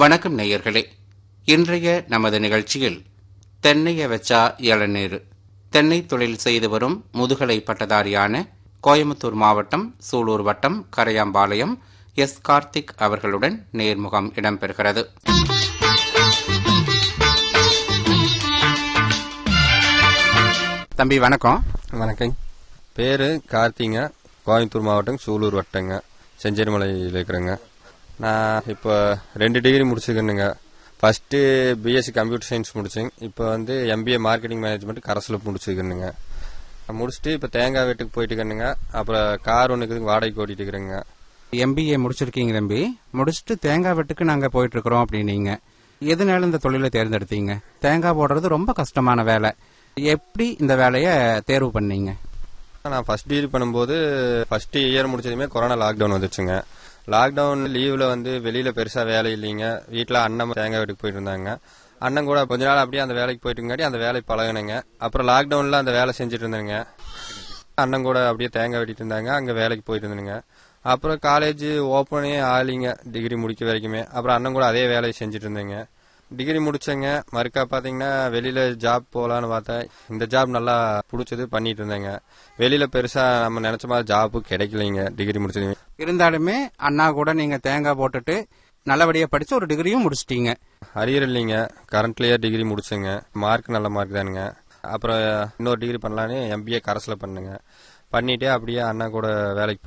வணக்கம் நேயர்களே இன்றைய நமது நிகழ்ச்சியில் தென்னைய வச்சா இளநீர் தென்னை தொழில் செய்து வரும் முதுகலை பட்டதாரியான கோயம்புத்தூர் மாவட்டம் சூலூர் வட்டம் கரையாம்பாளையம் எஸ் கார்த்திக் அவர்களுடன் நேர்முகம் இடம்பெறுகிறது தம்பி வணக்கம் வணக்கம் பேர் கார்த்திங்க கோயம்புத்தூர் மாவட்டம் சூலூர் வட்டங்க செஞ்சேரிமலையில் இருக்கிறேங்க நான் இப்போ ரெண்டு டிகிரி முடிச்சுக்கணுங்க ஃபஸ்ட்டு பிஎஸ்சி கம்ப்யூட்டர் சயின்ஸ் முடிச்சேங்க இப்போ வந்து எம்பிஏ மார்க்கெட்டிங் மேனேஜ்மெண்ட் கரஸில் முடிச்சுக்கணுங்க முடிச்சுட்டு இப்போ தேங்காய் வீட்டுக்கு போயிட்டுக்கணுங்க அப்புறம் கார் ஒன்றுக்கு வாடகைக்கு ஓட்டிட்டு இருக்கிறேங்க எம்பிஏ முடிச்சிருக்கீங்க தம்பி முடிச்சுட்டு தேங்காய் வெட்டுக்கு நாங்க போயிட்டு இருக்கிறோம் அப்படின்னீங்க எதனால இந்த தொழிலை தேர்ந்தெடுத்தீங்க தேங்காய் போடுறது ரொம்ப கஷ்டமான வேலை எப்படி இந்த வேலையை தேர்வு பண்ணீங்க நான் ஃபர்ஸ்ட் டிகிரி பண்ணும்போது ஃபர்ஸ்ட் இயர் முடிச்சதுமே கொரோனா லாக்டவுன் வந்துச்சுங்க லாக்டவுன் லீவ்ல வந்து வெளியில பெருசா வேலை இல்லைங்க வீட்டில் அண்ணன் தேங்காய் வீட்டுக்கு போயிட்டு இருந்தாங்க அண்ணன் கூட கொஞ்ச நாள் அப்படியே அந்த வேலைக்கு போயிட்டுங்காட்டி அந்த வேலை பழகினேங்க அப்புறம் லாக்டவுன்ல அந்த வேலை செஞ்சுட்டு இருந்தேங்க அண்ணன் கூட அப்படியே தேங்காய் வெட்டிட்டு இருந்தாங்க அங்க வேலைக்கு போயிட்டு இருந்தேங்க அப்புறம் காலேஜ் ஓப்பனே ஆலிங்க டிகிரி முடிக்க வரைக்குமே அப்புறம் அண்ணன் கூட அதே வேலையை செஞ்சுட்டு இருந்தேங்க டிகிரி முடிச்சேங்க மறுக்கா பாத்தீங்கன்னா வெளியில ஜாப் போகலான்னு பார்த்தேன் இந்த ஜாப் நல்லா பிடிச்சது பண்ணிட்டு இருந்தேங்க வெளியில பெருசா நம்ம நினைச்ச மாதிரி ஜாப் கிடைக்கலைங்க டிகிரி முடிச்சது இருந்தாலுமே அண்ணா கூட நீங்க தேங்காய் போட்டுட்டு நல்லபடியா படிச்சு ஒரு டிகிரியும் முடிச்சிட்டீங்க அரியர் இல்லைங்க கரண்ட்லயே டிகிரி முடிச்சேங்க மார்க் நல்ல மார்க் தானுங்க அப்புறம் இன்னொரு டிகிரி பண்ணலான்னு எம்பிஏ கரஸ்ல பண்ணுங்க பண்ணிட்டு அப்படியே அண்ணா கூட வேலைக்கு